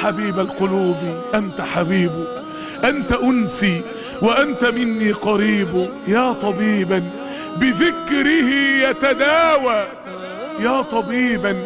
حبيب القلوب أنت حبيب أنت أنسي وأنت مني قريب يا طبيبا بذكره يتداوى يا طبيبا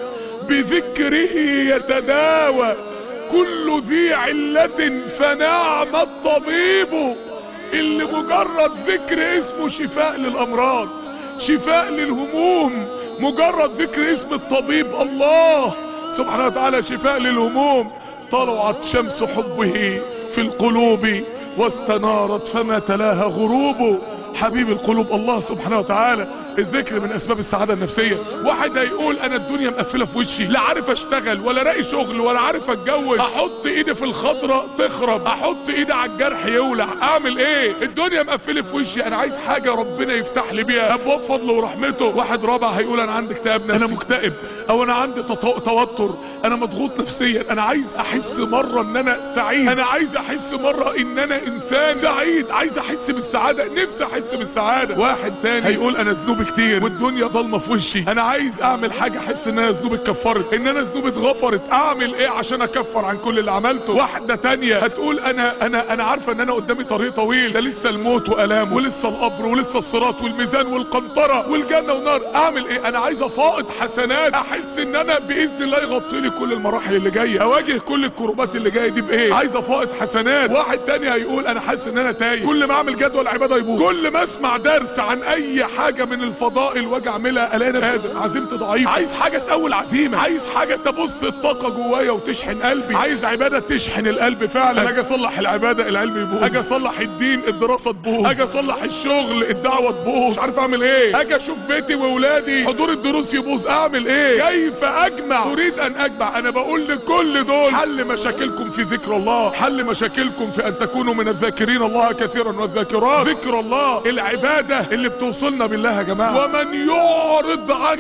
بذكره يتداوى كل ذي علة فنعم الطبيب اللي مجرد ذكر اسمه شفاء للأمراض شفاء للهموم مجرد ذكر اسم الطبيب الله سبحانه وتعالى شفاء للهموم طلعت شمس حبه في القلوب واستنارت فما تلاها غروب حبيب القلوب الله سبحانه وتعالى الذكر من اسباب السعاده النفسيه واحد هيقول انا الدنيا مقفله في وشي لا عارف اشتغل ولا الاقي شغل ولا عارف اتجوز احط ايدي في الخضره تخرب احط ايدي على الجرح يولع اعمل ايه الدنيا مقفله في وشي انا عايز حاجه ربنا يفتح لي بيها ابواب فضله ورحمته واحد رابع هيقول انا عندي اكتئاب نفسي انا مكتئب او انا عندي تط- توتر انا مضغوط نفسيا انا عايز احس مره ان انا سعيد انا عايز احس مره ان انا انسان سعيد عايز احس بالسعاده نفسي احس بالسعاده واحد تاني هيقول انا ذنوبي كتير والدنيا ضلمه في وشي انا عايز اعمل حاجه احس ان انا ذنوبي اتكفرت ان انا ذنوبي اتغفرت اعمل ايه عشان اكفر عن كل اللي عملته واحده تانية هتقول انا انا انا عارفه ان انا قدامي طريق طويل ده لسه الموت والامه ولسه القبر ولسه الصراط والميزان والقنطره والجنه والنار اعمل ايه انا عايز افائض حسنات احس ان انا باذن الله يغطي لي كل المراحل اللي جايه اواجه كل الكروبات اللي جايه دي بايه عايز افائض حسنات واحد تاني هيقول انا حاسس ان انا تايه كل ما اعمل جدول عباده يبوظ كل ما اسمع درس عن اي حاجه من الفضائل واجي اعملها الاقي نفسي قادر عزيمتي ضعيفه عايز حاجه تقوي عزيمه عايز حاجه تبث الطاقه جوايا وتشحن قلبي عايز عباده تشحن القلب فعلا انا اجي اصلح العباده العلم يبوظ اجي اصلح الدين الدراسه تبوظ اجي اصلح الشغل الدعوه تبوظ مش عارف اعمل ايه اجي اشوف بيتي واولادي حضور الدروس يبوظ اعمل ايه كيف اجمع اريد ان اجمع انا بقول لكل دول حل مشاكلكم في ذكر الله حل مشاكلكم في ان تكونوا من الذاكرين الله كثيرا والذاكرات ذكر الله العباده اللي بتوصلنا بالله يا جماعه ومن يعرض عن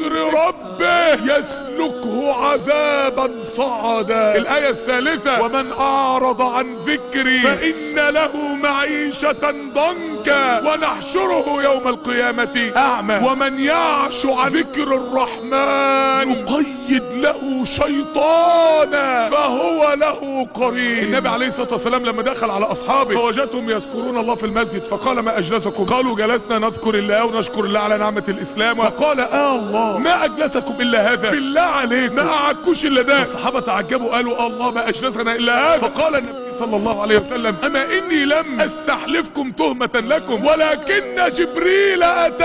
ربه يسلكه عذابا صعدا الايه الثالثه ومن اعرض عن ذكري فان له معيشه ضنكا ونحشره يوم القيامه اعمى ومن يعش عن ذكر الرحمن نقيد له شيطانا فهو له قرين النبي عليه الصلاه والسلام لما دخل على اصحابه فوجدهم يذكرون الله في المسجد فقال ما اجلسكم قالوا جلسنا نذكر الله ونشكر الله على نعمه الاسلام فقال اه الله ما اجلسكم الا هذا بالله عليك ما قعدكوش الا ده الصحابه تعجبوا قالوا آه الله ما اجلسنا الا هذا فقال النبي صلى الله عليه وسلم اما اني لم استحلفكم تهمه لكم ولكن جبريل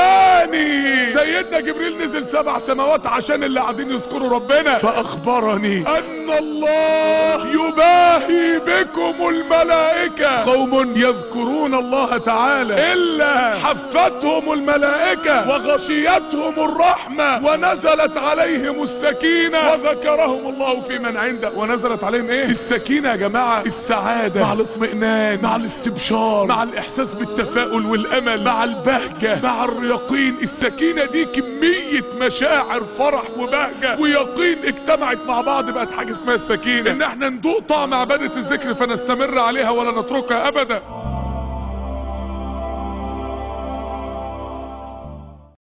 اتاني سيدنا جبريل نزل سبع سماوات عشان اللي قاعدين يذكروا ربنا فاخبرني ان الله يباهي بكم الملائكه قوم يذكرون الله تعالى الا حفتهم الملائكه وغشيتهم الرحمه ونزلت عليهم السكينه وذكرهم الله في من عنده ونزلت عليهم ايه السكينه يا جماعه السعاده مع الاطمئنان مع الاستبشار مع الاحساس بالتفاؤل والامل مع البهجه مع اليقين السكينه دي كميه مشاعر فرح وبهجه ويقين اجتمعت مع بعض بقت حاجه اسمها السكينه ان احنا ندوق طعم عباده الذكر فنستمر عليها ولا نتركها ابدا